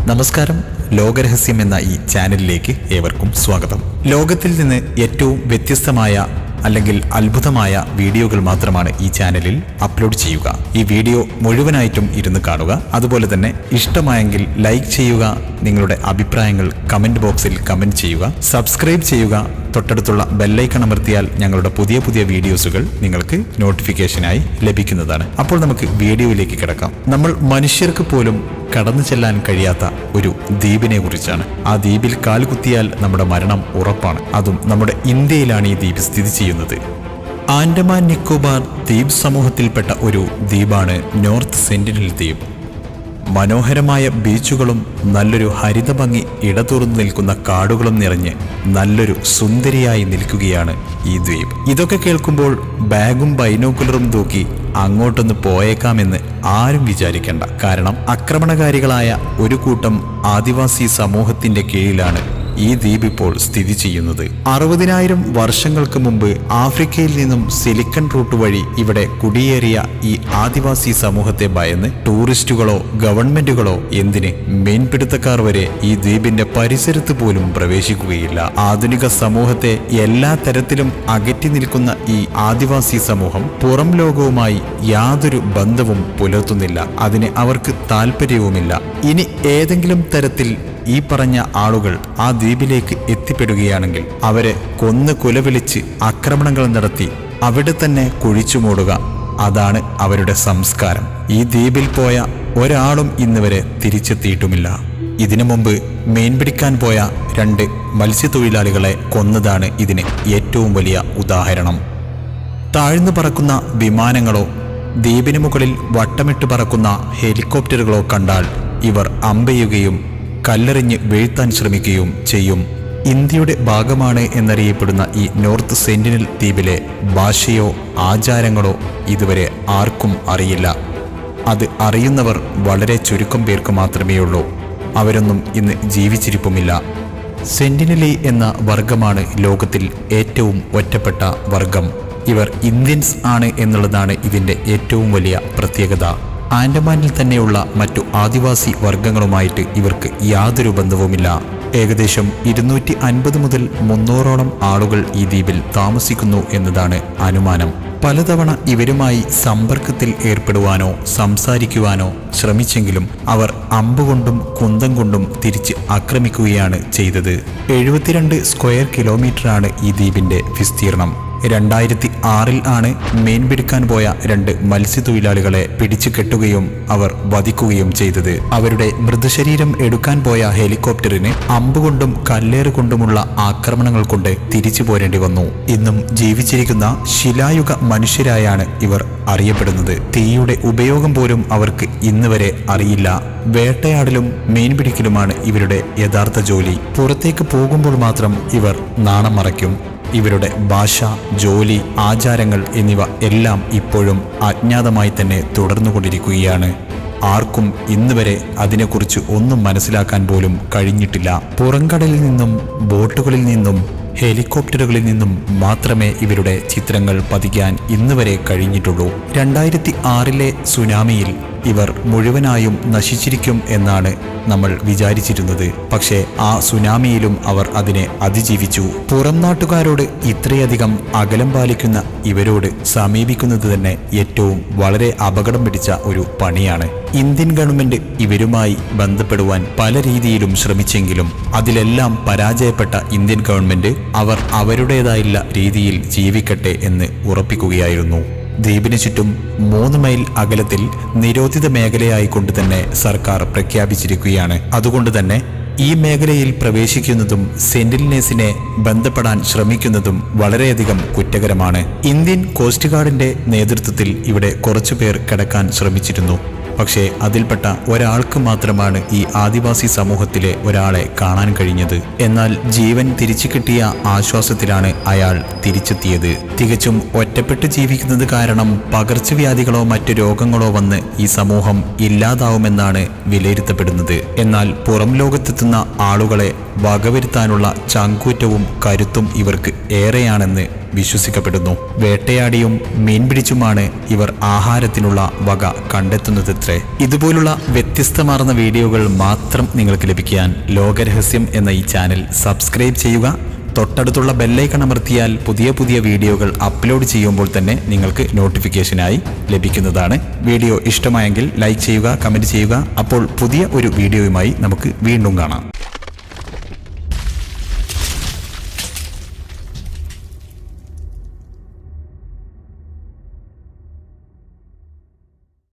നമസ്കാരം ലോകരഹസ്യം എന്ന ഈ ചാനലിലേക്ക് ഏവർക്കും സ്വാഗതം ലോകത്തിൽ നിന്ന് ഏറ്റവും വ്യത്യസ്തമായ അല്ലെങ്കിൽ അത്ഭുതമായ വീഡിയോകൾ മാത്രമാണ് ഈ ചാനലിൽ അപ്ലോഡ് ചെയ്യുക ഈ വീഡിയോ മുഴുവനായിട്ടും ഇരുന്ന് കാണുക അതുപോലെ തന്നെ ഇഷ്ടമായെങ്കിൽ ലൈക്ക് ചെയ്യുക നിങ്ങളുടെ അഭിപ്രായങ്ങൾ കമന്റ് ബോക്സിൽ കമന്റ് ചെയ്യുക സബ്സ്ക്രൈബ് ചെയ്യുക തൊട്ടടുത്തുള്ള ബെല്ലൈക്കൺ അമർത്തിയാൽ ഞങ്ങളുടെ പുതിയ പുതിയ വീഡിയോസുകൾ നിങ്ങൾക്ക് നോട്ടിഫിക്കേഷനായി ലഭിക്കുന്നതാണ് അപ്പോൾ നമുക്ക് വീഡിയോയിലേക്ക് കിടക്കാം നമ്മൾ മനുഷ്യർക്ക് പോലും കടന്നു ചെല്ലാൻ കഴിയാത്ത ഒരു ദ്വീപിനെ കുറിച്ചാണ് ആ ദ്വീപിൽ കാലുകുത്തിയാൽ നമ്മുടെ മരണം ഉറപ്പാണ് അതും നമ്മുടെ ഇന്ത്യയിലാണ് ഈ ദ്വീപ് സ്ഥിതി ചെയ്യുന്നത് ആൻഡമാൻ നിക്കോബാർ ദ്വീപ് സമൂഹത്തിൽപ്പെട്ട ഒരു ദ്വീപാണ് നോർത്ത് സെന്റിനൽ ദ്വീപ് മനോഹരമായ ബീച്ചുകളും നല്ലൊരു ഹരിതഭംഗി ഇടതുറന്നു നിൽക്കുന്ന കാടുകളും നിറഞ്ഞ് നല്ലൊരു സുന്ദരിയായി നിൽക്കുകയാണ് ഈ ദ്വീപ് ഇതൊക്കെ കേൾക്കുമ്പോൾ ബാഗും ബൈനോക്കുലറും തൂക്കി അങ്ങോട്ടൊന്ന് പോയേക്കാമെന്ന് ആരും വിചാരിക്കേണ്ട കാരണം ആക്രമണകാരികളായ ഒരു കൂട്ടം ആദിവാസി സമൂഹത്തിന്റെ കീഴിലാണ് ഈ ദ്വീപ് ഇപ്പോൾ സ്ഥിതി ചെയ്യുന്നത് അറുപതിനായിരം വർഷങ്ങൾക്ക് മുമ്പ് ആഫ്രിക്കയിൽ നിന്നും സിലിക്കൺ റൂട്ട് വഴി ഇവിടെ കുടിയേറിയ ഈ ആദിവാസി സമൂഹത്തെ ഭയന്ന് ടൂറിസ്റ്റുകളോ ഗവൺമെന്റുകളോ എന്തിന് മീൻപിടുത്തക്കാർ വരെ ഈ ദ്വീപിന്റെ പരിസരത്ത് പോലും പ്രവേശിക്കുകയില്ല ആധുനിക സമൂഹത്തെ എല്ലാ തരത്തിലും അകറ്റി നിൽക്കുന്ന ഈ ആദിവാസി സമൂഹം പുറം ലോകവുമായി യാതൊരു ബന്ധവും പുലർത്തുന്നില്ല അതിന് അവർക്ക് താല്പര്യവുമില്ല ഇനി ഏതെങ്കിലും തരത്തിൽ ഈ പറഞ്ഞ ആളുകൾ ആ ദ്വീപിലേക്ക് എത്തിപ്പെടുകയാണെങ്കിൽ അവരെ കൊന്ന് കുലവിളിച്ച് ആക്രമണങ്ങൾ നടത്തി അവിടെ തന്നെ കുഴിച്ചു മൂടുക അതാണ് അവരുടെ സംസ്കാരം ഈ ദ്വീപിൽ പോയ ഒരാളും ഇന്ന് വരെ തിരിച്ചെത്തിയിട്ടുമില്ല ഇതിനു മുമ്പ് മീൻ പിടിക്കാൻ പോയ രണ്ട് മത്സ്യത്തൊഴിലാളികളെ കൊന്നതാണ് ഇതിന് ഏറ്റവും വലിയ ഉദാഹരണം താഴ്ന്നു പറക്കുന്ന വിമാനങ്ങളോ ദ്വീപിന് മുകളിൽ വട്ടമിട്ട് പറക്കുന്ന ഹെലികോപ്റ്ററുകളോ കണ്ടാൽ ഇവർ അമ്പെയ്യുകയും കല്ലെറിഞ്ഞ് വീഴ്ത്താൻ ശ്രമിക്കുകയും ചെയ്യും ഇന്ത്യയുടെ ഭാഗമാണ് എന്നറിയപ്പെടുന്ന ഈ നോർത്ത് സെന്റിനൽ ദ്വീപിലെ ഭാഷയോ ആചാരങ്ങളോ ഇതുവരെ ആർക്കും അറിയില്ല അത് അറിയുന്നവർ വളരെ ചുരുക്കം പേർക്ക് മാത്രമേ ഉള്ളൂ അവരൊന്നും ഇന്ന് ജീവിച്ചിരിപ്പുമില്ല സെന്റിനലി എന്ന വർഗമാണ് ലോകത്തിൽ ഏറ്റവും ഒറ്റപ്പെട്ട വർഗം ഇവർ ഇന്ത്യൻസ് ആണ് എന്നുള്ളതാണ് ഇതിൻ്റെ ഏറ്റവും വലിയ പ്രത്യേകത ആൻഡമാനിൽ തന്നെയുള്ള മറ്റു ആദിവാസി വർഗങ്ങളുമായിട്ട് ഇവർക്ക് യാതൊരു ബന്ധവുമില്ല ഏകദേശം ഇരുന്നൂറ്റി അൻപത് മുതൽ മുന്നൂറോളം ആളുകൾ ഈ ദ്വീപിൽ താമസിക്കുന്നു എന്നതാണ് അനുമാനം പലതവണ ഇവരുമായി സമ്പർക്കത്തിൽ ഏർപ്പെടുവാനോ സംസാരിക്കുവാനോ ശ്രമിച്ചെങ്കിലും അവർ അമ്പുകൊണ്ടും കുന്തം കൊണ്ടും തിരിച്ച് ആക്രമിക്കുകയാണ് ചെയ്തത് എഴുപത്തിരണ്ട് സ്ക്വയർ കിലോമീറ്ററാണ് ഈ ദ്വീപിന്റെ വിസ്തീർണം രണ്ടായിരത്തി ആറിൽ ആണ് മീൻ പിടിക്കാൻ പോയ രണ്ട് മത്സ്യത്തൊഴിലാളികളെ പിടിച്ചു കെട്ടുകയും അവർ വധിക്കുകയും ചെയ്തത് അവരുടെ മൃതശരീരം എടുക്കാൻ പോയ ഹെലികോപ്റ്ററിന് അമ്പുകൊണ്ടും കല്ലേറുകൊണ്ടുമുള്ള ആക്രമണങ്ങൾ കൊണ്ട് തിരിച്ചു പോരേണ്ടി വന്നു ഇന്നും ജീവിച്ചിരിക്കുന്ന ശിലായുഗ മനുഷ്യരായാണ് ഇവർ അറിയപ്പെടുന്നത് തീയുടെ ഉപയോഗം പോലും അവർക്ക് ഇന്ന് വരെ അറിയില്ല വേട്ടയാടലും മീൻ പിടിക്കലുമാണ് ഇവരുടെ യഥാർത്ഥ ജോലി പുറത്തേക്ക് പോകുമ്പോൾ മാത്രം ഇവർ നാണം മറയ്ക്കും ഇവരുടെ ഭാഷ ജോലി ആചാരങ്ങൾ എന്നിവ എല്ലാം ഇപ്പോഴും അജ്ഞാതമായി തന്നെ തുടർന്നുകൊണ്ടിരിക്കുകയാണ് ആർക്കും ഇന്ന് വരെ അതിനെക്കുറിച്ച് ഒന്നും മനസ്സിലാക്കാൻ പോലും കഴിഞ്ഞിട്ടില്ല പുറംകടലിൽ നിന്നും ബോട്ടുകളിൽ നിന്നും ഹെലികോപ്റ്ററുകളിൽ നിന്നും മാത്രമേ ഇവരുടെ ചിത്രങ്ങൾ പതിക്കാൻ ഇന്ന് വരെ കഴിഞ്ഞിട്ടുള്ളൂ രണ്ടായിരത്തി ആറിലെ സുനാമിയിൽ ഇവർ മുഴുവനായും നശിച്ചിരിക്കും എന്നാണ് നമ്മൾ വിചാരിച്ചിരുന്നത് പക്ഷേ ആ സുനാമിയിലും അവർ അതിനെ അതിജീവിച്ചു പുറം നാട്ടുകാരോട് ഇത്രയധികം അകലം പാലിക്കുന്ന ഇവരോട് സമീപിക്കുന്നത് തന്നെ ഏറ്റവും വളരെ അപകടം പിടിച്ച ഒരു പണിയാണ് ഇന്ത്യൻ ഗവൺമെന്റ് ഇവരുമായി ബന്ധപ്പെടുവാൻ പല രീതിയിലും ശ്രമിച്ചെങ്കിലും അതിലെല്ലാം പരാജയപ്പെട്ട ഇന്ത്യൻ ഗവൺമെന്റ് അവർ അവരുടേതായുള്ള രീതിയിൽ ജീവിക്കട്ടെ എന്ന് ഉറപ്പിക്കുകയായിരുന്നു ദ്വീപിന് ചുറ്റും മൂന്ന് മൈൽ അകലത്തിൽ നിരോധിത മേഖലയായിക്കൊണ്ട് തന്നെ സർക്കാർ പ്രഖ്യാപിച്ചിരിക്കുകയാണ് അതുകൊണ്ട് തന്നെ ഈ മേഖലയിൽ പ്രവേശിക്കുന്നതും സെന്റിലിനേഴ്സിനെ ബന്ധപ്പെടാൻ ശ്രമിക്കുന്നതും വളരെയധികം കുറ്റകരമാണ് ഇന്ത്യൻ കോസ്റ്റ് ഗാർഡിന്റെ നേതൃത്വത്തിൽ ഇവിടെ കുറച്ചുപേർ കിടക്കാൻ ശ്രമിച്ചിരുന്നു പക്ഷേ അതിൽപ്പെട്ട ഒരാൾക്ക് മാത്രമാണ് ഈ ആദിവാസി സമൂഹത്തിലെ ഒരാളെ കാണാൻ കഴിഞ്ഞത് എന്നാൽ ജീവൻ തിരിച്ചു കിട്ടിയ ആശ്വാസത്തിലാണ് അയാൾ തിരിച്ചെത്തിയത് തികച്ചും ഒറ്റപ്പെട്ട് ജീവിക്കുന്നത് കാരണം പകർച്ചവ്യാധികളോ മറ്റു രോഗങ്ങളോ വന്ന് ഈ സമൂഹം ഇല്ലാതാവുമെന്നാണ് വിലയിരുത്തപ്പെടുന്നത് എന്നാൽ പുറം ലോകത്തെത്തുന്ന ആളുകളെ വകവരുത്താനുള്ള ചങ്കൂറ്റവും കരുത്തും ഇവർക്ക് ഏറെയാണെന്ന് വിശ്വസിക്കപ്പെടുന്നു വേട്ടയാടിയും മീൻ പിടിച്ചുമാണ് ഇവർ ആഹാരത്തിനുള്ള വക കണ്ടെത്തുന്നതത്രേ ഇതുപോലുള്ള വ്യത്യസ്തമാർന്ന വീഡിയോകൾ മാത്രം നിങ്ങൾക്ക് ലഭിക്കാൻ ലോകരഹസ്യം എന്ന ഈ ചാനൽ സബ്സ്ക്രൈബ് ചെയ്യുക തൊട്ടടുത്തുള്ള ബെല്ലൈക്കൺ അമർത്തിയാൽ പുതിയ പുതിയ വീഡിയോകൾ അപ്ലോഡ് ചെയ്യുമ്പോൾ തന്നെ നിങ്ങൾക്ക് നോട്ടിഫിക്കേഷനായി ലഭിക്കുന്നതാണ് വീഡിയോ ഇഷ്ടമായെങ്കിൽ ലൈക്ക് ചെയ്യുക കമൻറ്റ് ചെയ്യുക അപ്പോൾ പുതിയ ഒരു വീഡിയോയുമായി നമുക്ക് വീണ്ടും കാണാം